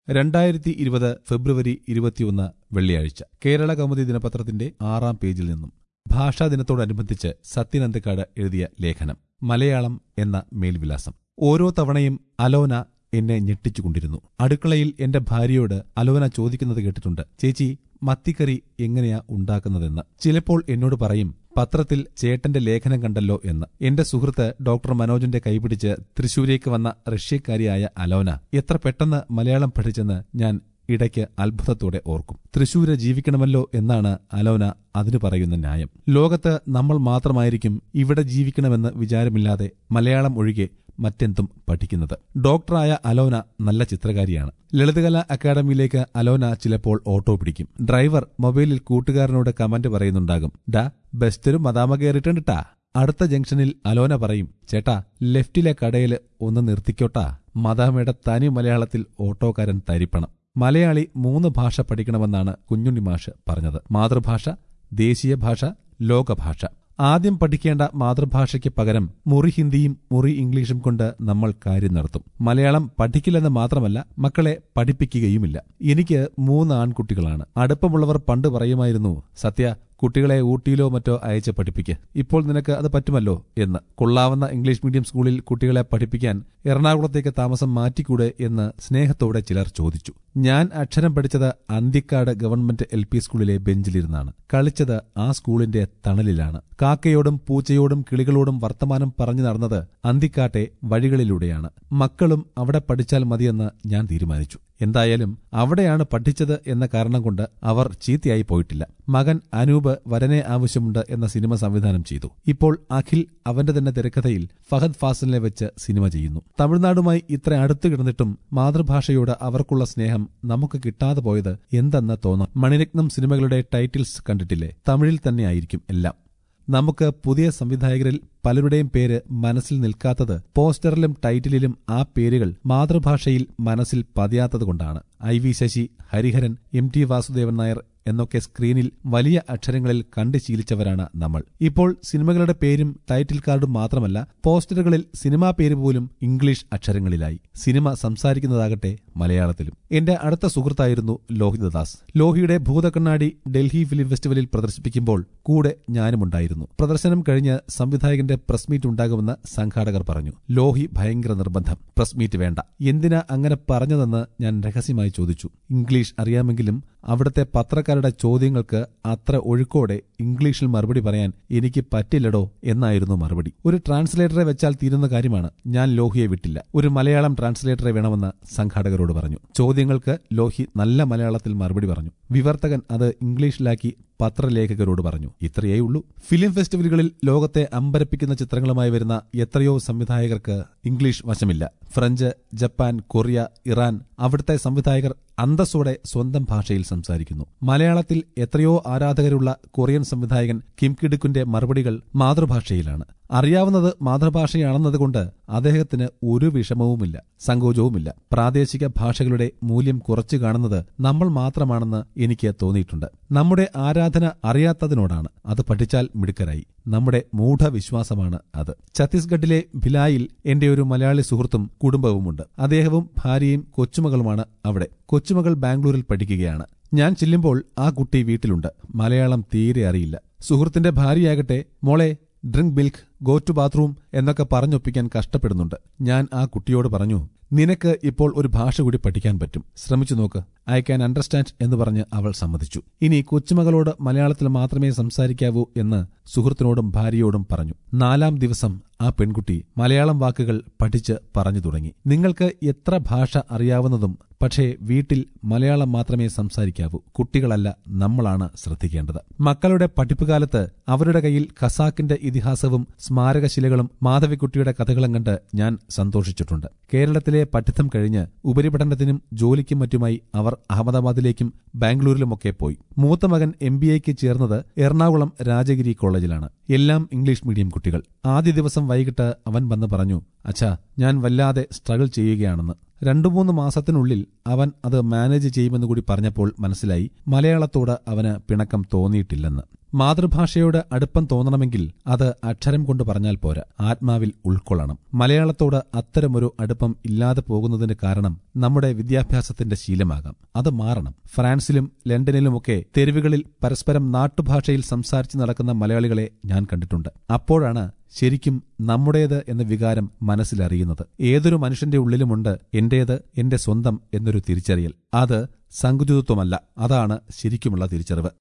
രണ്ടായിരത്തി ഇരുപത് ഫെബ്രുവരി ഇരുപത്തിയൊന്ന് വെള്ളിയാഴ്ച കേരള കൗമുദി ദിനപത്രത്തിന്റെ ആറാം പേജിൽ നിന്നും ഭാഷാ ദിനത്തോടനുബന്ധിച്ച് സത്യനന്ദക്കാട് എഴുതിയ ലേഖനം മലയാളം എന്ന മേൽവിലാസം ഓരോ തവണയും അലോന എന്നെ ഞെട്ടിച്ചുകൊണ്ടിരുന്നു അടുക്കളയിൽ എന്റെ ഭാര്യയോട് അലോന ചോദിക്കുന്നത് കേട്ടിട്ടുണ്ട് ചേച്ചി മത്തിക്കറി എങ്ങനെയാ ഉണ്ടാക്കുന്നതെന്ന് ചിലപ്പോൾ എന്നോട് പറയും പത്രത്തിൽ ചേട്ടന്റെ ലേഖനം കണ്ടല്ലോ എന്ന് എന്റെ സുഹൃത്ത് ഡോക്ടർ മനോജിന്റെ കൈപിടിച്ച് തൃശൂരേക്ക് വന്ന റഷ്യക്കാരിയായ അലോന എത്ര പെട്ടെന്ന് മലയാളം പഠിച്ചെന്ന് ഞാൻ ഇടയ്ക്ക് അത്ഭുതത്തോടെ ഓർക്കും തൃശൂര് ജീവിക്കണമല്ലോ എന്നാണ് അലോന അതിനു പറയുന്ന ന്യായം ലോകത്ത് നമ്മൾ മാത്രമായിരിക്കും ഇവിടെ ജീവിക്കണമെന്ന് വിചാരമില്ലാതെ മലയാളം ഒഴികെ മറ്റെന്തും പഠിക്കുന്നത് ഡോക്ടറായ അലോന നല്ല ചിത്രകാരിയാണ് ലളിതകലാ അക്കാദമിയിലേക്ക് അലോന ചിലപ്പോൾ ഓട്ടോ പിടിക്കും ഡ്രൈവർ മൊബൈലിൽ കൂട്ടുകാരനോട് കമന്റ് പറയുന്നുണ്ടാകും ഡാ ബെസ്റ്റൊരു മദാമ കയറിയിട്ടുണ്ടാ അടുത്ത ജംഗ്ഷനിൽ അലോന പറയും ചേട്ടാ ലെഫ്റ്റിലെ കടയിൽ ഒന്ന് നിർത്തിക്കോട്ടാ മദാമയുടെ തനി മലയാളത്തിൽ ഓട്ടോക്കാരൻ തരിപ്പണം മലയാളി മൂന്ന് ഭാഷ പഠിക്കണമെന്നാണ് കുഞ്ഞുണ്ണി മാഷ് പറഞ്ഞത് മാതൃഭാഷ ദേശീയ ഭാഷ ലോകഭാഷ ആദ്യം പഠിക്കേണ്ട മാതൃഭാഷയ്ക്ക് പകരം മുറി ഹിന്ദിയും മുറി ഇംഗ്ലീഷും കൊണ്ട് നമ്മൾ കാര്യം നടത്തും മലയാളം പഠിക്കില്ലെന്ന് മാത്രമല്ല മക്കളെ പഠിപ്പിക്കുകയുമില്ല എനിക്ക് മൂന്ന് ആൺകുട്ടികളാണ് അടുപ്പമുള്ളവർ പണ്ട് പറയുമായിരുന്നു സത്യ കുട്ടികളെ ഊട്ടിയിലോ മറ്റോ അയച്ച് പഠിപ്പിക്ക് ഇപ്പോൾ നിനക്ക് അത് പറ്റുമല്ലോ എന്ന് കൊള്ളാവുന്ന ഇംഗ്ലീഷ് മീഡിയം സ്കൂളിൽ കുട്ടികളെ പഠിപ്പിക്കാൻ എറണാകുളത്തേക്ക് താമസം മാറ്റിക്കൂടെ എന്ന് സ്നേഹത്തോടെ ചിലർ ചോദിച്ചു ഞാൻ അക്ഷരം പഠിച്ചത് അന്തിക്കാട് ഗവൺമെന്റ് എൽ പി സ്കൂളിലെ ബെഞ്ചിലിരുന്നാണ് കളിച്ചത് ആ സ്കൂളിന്റെ തണലിലാണ് കാക്കയോടും പൂച്ചയോടും കിളികളോടും വർത്തമാനം പറഞ്ഞു നടന്നത് അന്തിക്കാട്ടെ വഴികളിലൂടെയാണ് മക്കളും അവിടെ പഠിച്ചാൽ മതിയെന്ന് ഞാൻ തീരുമാനിച്ചു എന്തായാലും അവിടെയാണ് പഠിച്ചത് എന്ന കാരണം കൊണ്ട് അവർ ചീത്തയായി പോയിട്ടില്ല മകൻ അനൂപ് വരനെ ആവശ്യമുണ്ട് എന്ന സിനിമ സംവിധാനം ചെയ്തു ഇപ്പോൾ അഖിൽ അവന്റെ തന്നെ തിരക്കഥയിൽ ഫഹദ് ഫാസിലിനെ വെച്ച് സിനിമ ചെയ്യുന്നു തമിഴ്നാടുമായി ഇത്ര അടുത്ത് കിടന്നിട്ടും മാതൃഭാഷയോട് അവർക്കുള്ള സ്നേഹം നമുക്ക് കിട്ടാതെ പോയത് എന്തെന്ന് തോന്നാം മണിരത്നം സിനിമകളുടെ ടൈറ്റിൽസ് കണ്ടിട്ടില്ലേ തമിഴിൽ തന്നെയായിരിക്കും എല്ലാം നമുക്ക് പുതിയ സംവിധായകരിൽ പലരുടെയും പേര് മനസ്സിൽ നിൽക്കാത്തത് പോസ്റ്ററിലും ടൈറ്റിലിലും ആ പേരുകൾ മാതൃഭാഷയിൽ മനസ്സിൽ പതിയാത്തതുകൊണ്ടാണ് I V Sasi Hariharan M T Vasudevan Nair എന്നൊക്കെ സ്ക്രീനിൽ വലിയ അക്ഷരങ്ങളിൽ കണ്ടു ശീലിച്ചവരാണ് നമ്മൾ ഇപ്പോൾ സിനിമകളുടെ പേരും ടൈറ്റിൽ കാർഡും മാത്രമല്ല പോസ്റ്ററുകളിൽ സിനിമാ പേര് പോലും ഇംഗ്ലീഷ് അക്ഷരങ്ങളിലായി സിനിമ സംസാരിക്കുന്നതാകട്ടെ മലയാളത്തിലും എന്റെ അടുത്ത സുഹൃത്തായിരുന്നു ലോഹിതദാസ് ലോഹിയുടെ ഭൂതക്കണ്ണാടി ഡൽഹി ഫിലിം ഫെസ്റ്റിവലിൽ പ്രദർശിപ്പിക്കുമ്പോൾ കൂടെ ഞാനുമുണ്ടായിരുന്നു പ്രദർശനം കഴിഞ്ഞ് സംവിധായകന്റെ പ്രസ് മീറ്റ് ഉണ്ടാകുമെന്ന് സംഘാടകർ പറഞ്ഞു ലോഹി ഭയങ്കര നിർബന്ധം പ്രസ് മീറ്റ് വേണ്ട എന്തിനാ അങ്ങനെ പറഞ്ഞതെന്ന് ഞാൻ രഹസ്യമായി ചോദിച്ചു ഇംഗ്ലീഷ് അറിയാമെങ്കിലും അവിടുത്തെ പത്രക്കാരുടെ ചോദ്യങ്ങൾക്ക് അത്ര ഒഴുക്കോടെ ഇംഗ്ലീഷിൽ മറുപടി പറയാൻ എനിക്ക് പറ്റില്ലടോ എന്നായിരുന്നു മറുപടി ഒരു ട്രാൻസ്ലേറ്ററെ വെച്ചാൽ തീരുന്ന കാര്യമാണ് ഞാൻ ലോഹിയെ വിട്ടില്ല ഒരു മലയാളം ട്രാൻസ്ലേറ്ററെ വേണമെന്ന് സംഘാടകരോട് പറഞ്ഞു ചോദ്യങ്ങൾക്ക് ലോഹി നല്ല മലയാളത്തിൽ മറുപടി പറഞ്ഞു വിവർത്തകൻ അത് ഇംഗ്ലീഷിലാക്കി പത്രലേഖകരോട് പറഞ്ഞു ഇത്രയേ ഉള്ളൂ ഫിലിം ഫെസ്റ്റിവലുകളിൽ ലോകത്തെ അമ്പരപ്പിക്കുന്ന ചിത്രങ്ങളുമായി വരുന്ന എത്രയോ സംവിധായകർക്ക് ഇംഗ്ലീഷ് വശമില്ല ഫ്രഞ്ച് ജപ്പാൻ കൊറിയ ഇറാൻ അവിടുത്തെ സംവിധായകർ അന്തസ്സോടെ സ്വന്തം ഭാഷയിൽ സംസാരിക്കുന്നു മലയാളത്തിൽ എത്രയോ ആരാധകരുള്ള കൊറിയൻ സംവിധായകൻ കിം കിഡുക്കിന്റെ മറുപടികൾ മാതൃഭാഷയിലാണ് അറിയാവുന്നത് മാതൃഭാഷയാണെന്നതുകൊണ്ട് അദ്ദേഹത്തിന് ഒരു വിഷമവുമില്ല സങ്കോചവുമില്ല പ്രാദേശിക ഭാഷകളുടെ മൂല്യം കുറച്ചു കാണുന്നത് നമ്മൾ മാത്രമാണെന്ന് എനിക്ക് തോന്നിയിട്ടുണ്ട് നമ്മുടെ ആരാധന അറിയാത്തതിനോടാണ് അത് പഠിച്ചാൽ മിടുക്കരായി നമ്മുടെ മൂഢവിശ്വാസമാണ് അത് ഛത്തീസ്ഗഡിലെ ഭിലായിൽ എന്റെ ഒരു മലയാളി സുഹൃത്തും കുടുംബവുമുണ്ട് അദ്ദേഹവും ഭാര്യയും കൊച്ചുമകളുമാണ് അവിടെ കൊച്ചുമകൾ ബാംഗ്ലൂരിൽ പഠിക്കുകയാണ് ഞാൻ ചെല്ലുമ്പോൾ ആ കുട്ടി വീട്ടിലുണ്ട് മലയാളം തീരെ അറിയില്ല സുഹൃത്തിന്റെ ഭാര്യയാകട്ടെ മോളെ drink milk go to bathroom എന്നൊക്കെ പറഞ്ഞൊപ്പിക്കാൻ കഷ്ടപ്പെടുന്നുണ്ട് ഞാൻ ആ കുട്ടിയോട് പറഞ്ഞു നിനക്ക് ഇപ്പോൾ ഒരു ഭാഷ കൂടി പഠിക്കാൻ പറ്റും ശ്രമിച്ചു നോക്ക് ഐ ക്യാൻ അണ്ടർസ്റ്റാൻഡ് എന്ന് പറഞ്ഞ് അവൾ സമ്മതിച്ചു ഇനി കൊച്ചുമകളോട് മലയാളത്തിൽ മാത്രമേ സംസാരിക്കാവൂ എന്ന് സുഹൃത്തിനോടും ഭാര്യയോടും പറഞ്ഞു നാലാം ദിവസം ആ പെൺകുട്ടി മലയാളം വാക്കുകൾ പഠിച്ച് പറഞ്ഞു തുടങ്ങി നിങ്ങൾക്ക് എത്ര ഭാഷ അറിയാവുന്നതും പക്ഷേ വീട്ടിൽ മലയാളം മാത്രമേ സംസാരിക്കാവൂ കുട്ടികളല്ല നമ്മളാണ് ശ്രദ്ധിക്കേണ്ടത് മക്കളുടെ പഠിപ്പുകാലത്ത് അവരുടെ കയ്യിൽ ഖസാക്കിന്റെ ഇതിഹാസവും സ്മാരകശിലകളും മാധവിക്കുട്ടിയുടെ കഥകളും കണ്ട് ഞാൻ സന്തോഷിച്ചിട്ടുണ്ട് കേരളത്തിലെ പഠിത്തം കഴിഞ്ഞ് ഉപരിപഠനത്തിനും ജോലിക്കും മറ്റുമായി അവർ അഹമ്മദാബാദിലേക്കും ബാംഗ്ലൂരിലുമൊക്കെ പോയി മൂത്ത മകൻ എം ബി എക്ക് ചേർന്നത് എറണാകുളം രാജഗിരി കോളേജിലാണ് എല്ലാം ഇംഗ്ലീഷ് മീഡിയം കുട്ടികൾ ആദ്യ ദിവസം വൈകിട്ട് അവൻ വന്ന് പറഞ്ഞു അച്ഛാ ഞാൻ വല്ലാതെ സ്ട്രഗിൾ ചെയ്യുകയാണെന്ന് രണ്ടു മൂന്ന് മാസത്തിനുള്ളിൽ അവൻ അത് മാനേജ് ചെയ്യുമെന്ന് കൂടി പറഞ്ഞപ്പോൾ മനസ്സിലായി മലയാളത്തോട് അവന് പിണക്കം തോന്നിയിട്ടില്ലെന്ന് മാതൃഭാഷയോട് അടുപ്പം തോന്നണമെങ്കിൽ അത് അക്ഷരം കൊണ്ട് പറഞ്ഞാൽ പോരാ ആത്മാവിൽ ഉൾക്കൊള്ളണം മലയാളത്തോട് അത്തരമൊരു അടുപ്പം ഇല്ലാതെ പോകുന്നതിന് കാരണം നമ്മുടെ വിദ്യാഭ്യാസത്തിന്റെ ശീലമാകാം അത് മാറണം ഫ്രാൻസിലും ലണ്ടനിലുമൊക്കെ തെരുവുകളിൽ പരസ്പരം നാട്ടുഭാഷയിൽ സംസാരിച്ച് നടക്കുന്ന മലയാളികളെ ഞാൻ കണ്ടിട്ടുണ്ട് അപ്പോഴാണ് ശരിക്കും നമ്മുടേത് എന്ന വികാരം മനസ്സിലറിയുന്നത് ഏതൊരു മനുഷ്യന്റെ ഉള്ളിലുമുണ്ട് എന്റേത് എന്റെ സ്വന്തം എന്നൊരു തിരിച്ചറിയൽ അത് സങ്കുചിതത്വമല്ല അതാണ് ശരിക്കുമുള്ള തിരിച്ചറിവ്